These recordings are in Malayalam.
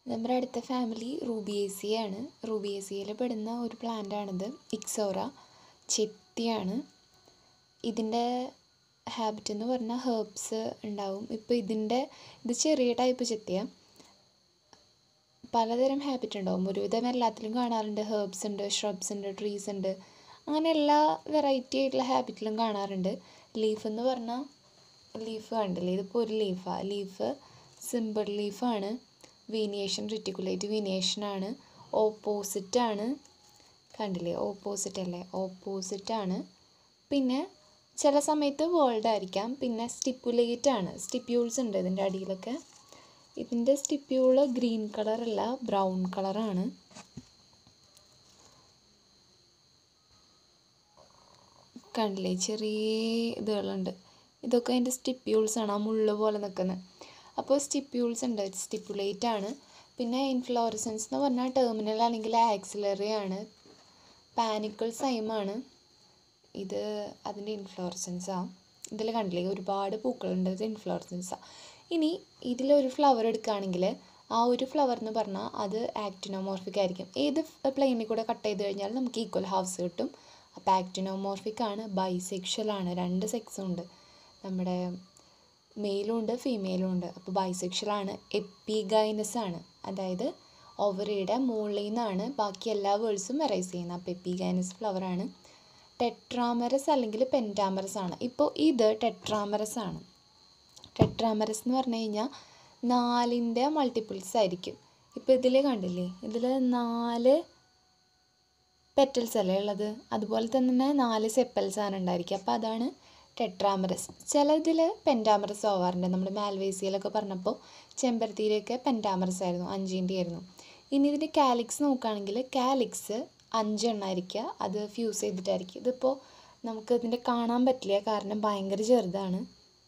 നമ്മുടെ അടുത്ത ഫാമിലി റൂബിയേസിയാണ് റൂബിയേസിയയിൽ പെടുന്ന ഒരു പ്ലാന്റാണിത് ഇക്സോറ ചെത്തിയാണ് ഇതിൻ്റെ ഹാബിറ്റ് എന്ന് പറഞ്ഞാൽ ഹേർബ്സ് ഉണ്ടാവും ഇപ്പോൾ ഇതിൻ്റെ ഇത് ചെറിയ ടൈപ്പ് ചെത്തിയ പലതരം ഹാബിറ്റ് ഉണ്ടാവും ഒരുവിധം എല്ലാത്തിലും കാണാറുണ്ട് ഹേർബ്സ് ഉണ്ട് ഷ്രബ്സ് ഉണ്ട് ട്രീസ് ഉണ്ട് അങ്ങനെ എല്ലാ വെറൈറ്റി ആയിട്ടുള്ള ഹാബിറ്റിലും കാണാറുണ്ട് ലീഫ് എന്ന് പറഞ്ഞാൽ ലീഫ് കണ്ടില്ലേ ഇതിപ്പോൾ ഒരു ലീഫാണ് ലീഫ് സിമ്പിൾ ലീഫാണ് വീനിയേഷൻ റിറ്റിക്കുലേറ്റ് വീനിയേഷനാണ് ഓപ്പോസിറ്റാണ് കണ്ടില്ലേ ഓപ്പോസിറ്റ് അല്ലേ ഓപ്പോസിറ്റാണ് പിന്നെ ചില സമയത്ത് വേൾഡ് ആയിരിക്കാം പിന്നെ സ്റ്റിപ്പുലേറ്റ് ആണ് സ്റ്റിപ്യൂൾസ് ഉണ്ട് ഇതിൻ്റെ അടിയിലൊക്കെ ഇതിൻ്റെ സ്റ്റിപ്യൂള് ഗ്രീൻ കളറല്ല ബ്രൗൺ കളറാണ് കണ്ടില്ലേ ചെറിയ ഇതുകളുണ്ട് ഇതൊക്കെ അതിൻ്റെ സ്റ്റിപ്യൂൾസ് ആണ് ആ മുള്ള് പോലെ നിൽക്കുന്നത് അപ്പോൾ സ്റ്റിപ്യൂൾസ് ഉണ്ട് സ്റ്റിപ്പുലേറ്റ് ആണ് പിന്നെ ഇൻഫ്ലോറസൻസ് എന്ന് പറഞ്ഞാൽ ടെർമിനൽ അല്ലെങ്കിൽ ആക്സിലറി ആണ് പാനിക്കിൾ സൈമാണ് ഇത് അതിൻ്റെ ഇൻഫ്ലോറസൻസാണ് ഇതിൽ കണ്ടില്ലേ ഒരുപാട് പൂക്കളുണ്ട് ഇത് ഇൻഫ്ലോറസൻസാണ് ഇനി ഇതിലൊരു ഫ്ലവർ എടുക്കുകയാണെങ്കിൽ ആ ഒരു ഫ്ലവർ എന്ന് പറഞ്ഞാൽ അത് ആക്ടിനോമോർഫിക് ആയിരിക്കും ഏത് പ്ലെയിനിൽ കൂടെ കട്ട് ചെയ്ത് കഴിഞ്ഞാൽ നമുക്ക് ഈക്വൽ ഹാഫ്സ് കിട്ടും അപ്പോൾ ആക്ടിനോമോർഫിക് ആണ് ബൈസെക്ഷൽ ആണ് രണ്ട് സെക്സും ഉണ്ട് നമ്മുടെ മെയിലും ഉണ്ട് ഫീമെയിലും ഉണ്ട് അപ്പോൾ ബൈസെക്ഷൽ ആണ് എപ്പിഗൈനസ് ആണ് അതായത് ഓവറിയുടെ മുകളിൽ നിന്നാണ് ബാക്കി എല്ലാ വേൾഡ്സും എറൈസ് ചെയ്യുന്നത് അപ്പോൾ എപ്പിഗൈനസ് ഫ്ലവർ ആണ് ടെട്രാമറസ് അല്ലെങ്കിൽ പെൻറ്റാമറസ് ആണ് ഇപ്പോൾ ഇത് ടെട്രാമറസ് ആണ് ടെട്രാമറസ് എന്ന് പറഞ്ഞു കഴിഞ്ഞാൽ നാലിൻ്റെ മൾട്ടിപ്പിൾസ് ആയിരിക്കും ഇപ്പോൾ ഇതിൽ കണ്ടില്ലേ ഇതിൽ നാല് പെറ്റൽസ് അല്ലേ ഉള്ളത് അതുപോലെ തന്നെ നാല് സെപ്പൽസ് ആണ് ഉണ്ടായിരിക്കുക അപ്പോൾ അതാണ് ടെട്രാമറസ് ചിലതിൽ പെൻറ്റാമറസ് ആവാറുണ്ട് നമ്മൾ മാൽവേസിയിലൊക്കെ പറഞ്ഞപ്പോൾ ചെമ്പരത്തിയിലൊക്കെ പെൻറ്റാമറസ് ആയിരുന്നു അഞ്ചിൻ്റെ ആയിരുന്നു ഇനി ഇതിൻ്റെ കാലിക്സ് നോക്കുകയാണെങ്കിൽ കാലിക്സ് അഞ്ചെണ്ണമായിരിക്കുക അത് ഫ്യൂസ് ചെയ്തിട്ടായിരിക്കും ഇതിപ്പോൾ നമുക്ക് ഇതിൻ്റെ കാണാൻ പറ്റില്ല കാരണം ഭയങ്കര ചെറുതാണ്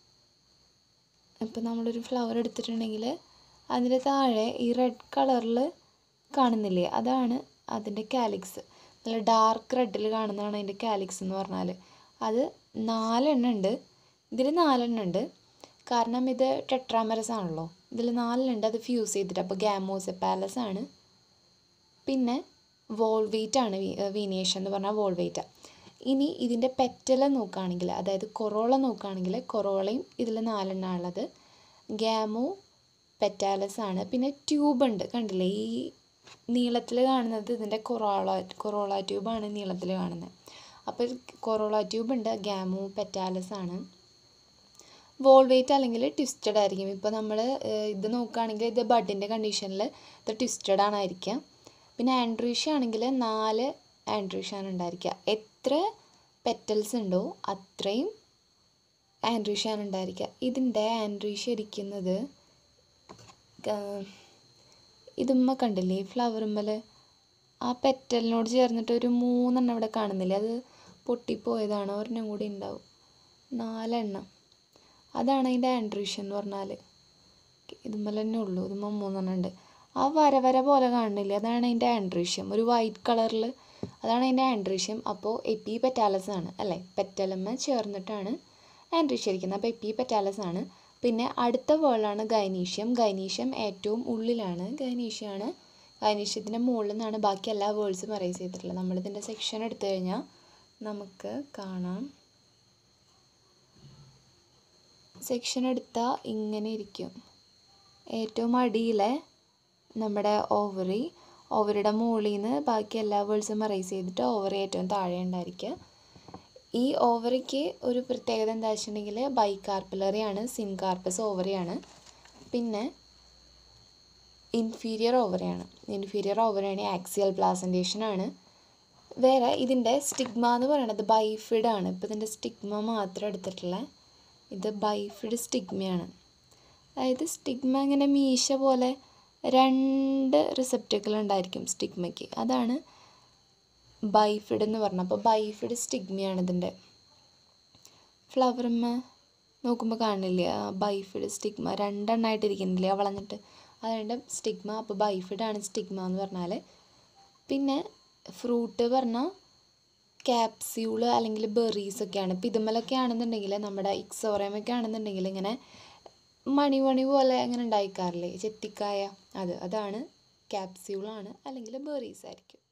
ഇപ്പം നമ്മളൊരു ഫ്ലവർ എടുത്തിട്ടുണ്ടെങ്കിൽ അതിൻ്റെ താഴെ ഈ റെഡ് കളറിൽ കാണുന്നില്ലേ അതാണ് അതിൻ്റെ കാലിക്സ് നല്ല ഡാർക്ക് റെഡിൽ കാണുന്നതാണ് അതിൻ്റെ കാലിക്സ് എന്ന് പറഞ്ഞാൽ അത് നാലെണ്ണം ഉണ്ട് ഇതിൽ നാലെണ്ണം ഉണ്ട് കാരണം ഇത് ടെട്രാമറസ് ആണല്ലോ ഇതിൽ നാലെണ്ണം ഉണ്ട് അത് ഫ്യൂസ് ചെയ്തിട്ട് അപ്പോൾ ഗാമോസെപ്പാലസ് ആണ് പിന്നെ വോൾവേറ്റ് ആണ് വീനിയേഷൻ എന്ന് പറഞ്ഞാൽ വോൾവേറ്റാണ് ഇനി ഇതിൻ്റെ പെറ്റല നോക്കുകയാണെങ്കിൽ അതായത് കൊറോള നോക്കുകയാണെങ്കിൽ കൊറോളയും ഇതിൽ നാലെണ്ണം ഉള്ളത് ഗാമോ പെറ്റാലസ് ആണ് പിന്നെ ട്യൂബ് ഉണ്ട് കണ്ടില്ലേ ഈ നീളത്തിൽ കാണുന്നത് ഇതിൻ്റെ കൊറോള കൊറോള ട്യൂബാണ് നീളത്തിൽ കാണുന്നത് അപ്പോൾ കൊറോള ട്യൂബ് ഉണ്ട് ഗാമോ പെറ്റാലസ് ആണ് വോൾവേറ്റ് അല്ലെങ്കിൽ ട്വിസ്റ്റഡ് ആയിരിക്കും ഇപ്പോൾ നമ്മൾ ഇത് നോക്കുകയാണെങ്കിൽ ഇത് ബഡിൻ്റെ കണ്ടീഷനിൽ ഇത് ട്വിസ്റ്റഡ് ആണായിരിക്കുക പിന്നെ ആൻഡ്രീഷ്യ ആണെങ്കിൽ നാല് ആൻഡ്രീഷ്യാണ് ഉണ്ടായിരിക്കുക എത്ര പെറ്റൽസ് ഉണ്ടോ അത്രയും ആൻഡ്രീഷ്യാണ് ഉണ്ടായിരിക്കുക ഇതിൻ്റെ ആൻഡ്രീഷ്യ ഇരിക്കുന്നത് ഇതുമ്മ കണ്ടില്ലേ ഈ ഫ്ലവറുമ്മൽ ആ പെറ്റലിനോട് ചേർന്നിട്ട് ഒരു മൂന്നെണ്ണം ഇവിടെ കാണുന്നില്ലേ അത് പൊട്ടിപ്പോയതാണ് ഒരെണ്ണം കൂടി ഉണ്ടാവും നാലെണ്ണം അതാണ് അതിൻ്റെ ആൻഡ്രീഷ്യ എന്ന് പറഞ്ഞാൽ ഇതുമ്മൽ തന്നെ ഉള്ളൂ ഇതുമ്മ മൂന്നെണ്ണം ഉണ്ട് ആ വര വര പോലെ കാണുന്നില്ലേ അതാണ് അതിൻ്റെ ആൻഡ്രീഷ്യം ഒരു വൈറ്റ് കളറിൽ അതാണ് അതിൻ്റെ ആൻഡ്രീഷ്യം അപ്പോൾ എപ്പി പെറ്റാലസ് ആണ് അല്ലേ പെറ്റലമ്മ ചേർന്നിട്ടാണ് ആൻഡ്രീഷ്യ ഇരിക്കുന്നത് അപ്പോൾ എപ്പി പെറ്റാലസ് ആണ് പിന്നെ അടുത്ത വേളാണ് ഗൈനീഷ്യം ഗൈനീഷ്യം ഏറ്റവും ഉള്ളിലാണ് ഗൈനീഷ്യമാണ് ഗൈനീഷ്യത്തിൻ്റെ മുകളിൽ നിന്നാണ് ബാക്കി എല്ലാ വേൾഡ്സും അറേസ് ചെയ്തിട്ടുള്ളത് നമ്മളിതിൻ്റെ സെക്ഷൻ എടുത്തു കഴിഞ്ഞാൽ നമുക്ക് കാണാം സെക്ഷൻ എടുത്താൽ ഇങ്ങനെ ഇരിക്കും ഏറ്റവും അടിയിലെ നമ്മുടെ ഓവറി ഓവറിയുടെ മുകളിൽ നിന്ന് ബാക്കി എല്ലാ വേൾഡ്സും അറേസ് ചെയ്തിട്ട് ഓവറി ഏറ്റവും താഴെ ഉണ്ടായിരിക്കുക ഈ ഓവറിക്ക് ഒരു പ്രത്യേകത എന്താ വെച്ചിട്ടുണ്ടെങ്കിൽ ബൈകാർപ്പിലറി ആണ് സിൻകാർപ്പസ് ഓവറിയാണ് പിന്നെ ഇൻഫീരിയർ ഓവറിയാണ് ഇൻഫീരിയർ ഓവറിയാണ് ആക്സിയൽ പ്ലാസൻറ്റേഷൻ ആണ് വേറെ ഇതിൻ്റെ സ്റ്റിഗ്മ എന്ന് പറയുന്നത് ബൈഫിഡ് ആണ് ഇപ്പോൾ ഇതിൻ്റെ സ്റ്റിഗ്മ മാത്രം എടുത്തിട്ടുള്ള ഇത് ബൈഫിഡ് സ്റ്റിഗ്മയാണ് അതായത് സ്റ്റിഗ്മ ഇങ്ങനെ മീശ പോലെ രണ്ട് റിസപ്റ്റക്കിൾ ഉണ്ടായിരിക്കും സ്റ്റിഗ്മയ്ക്ക് അതാണ് ബൈഫിഡ് എന്ന് പറഞ്ഞത് അപ്പോൾ ബൈഫിഡ് സ്റ്റിഗ്മയാണ് ഇതിൻ്റെ ഫ്ലവറുമ്മ നോക്കുമ്പോൾ കാണില്ലേ ആ ബൈഫിഡ് സ്റ്റിഗ്മ രണ്ടെണ്ണമായിട്ട് ഇരിക്കുന്നില്ലേ വളഞ്ഞിട്ട് അതുകൊണ്ട് സ്റ്റിഗ്മ അപ്പോൾ ബൈഫിഡ് ആണ് സ്റ്റിഗ്മ എന്ന് പറഞ്ഞാൽ പിന്നെ ഫ്രൂട്ട് പറഞ്ഞാൽ ക്യാപ്സ്യൂള് അല്ലെങ്കിൽ ബെറീസ് ഒക്കെയാണ് ഇപ്പോൾ ഇതുമ്മലൊക്കെ ആണെന്നുണ്ടെങ്കിൽ നമ്മുടെ ഇക്സോറയമൊക്കെ ആണെന്നുണ്ടെങ്കിൽ ഇങ്ങനെ മണി മണി പോലെ അങ്ങനെ ഉണ്ടായിക്കാറില്ലേ ചെത്തിക്കായ അത് അതാണ് ക്യാപ്സ്യൂളാണ് അല്ലെങ്കിൽ ബെറീസ് ആയിരിക്കും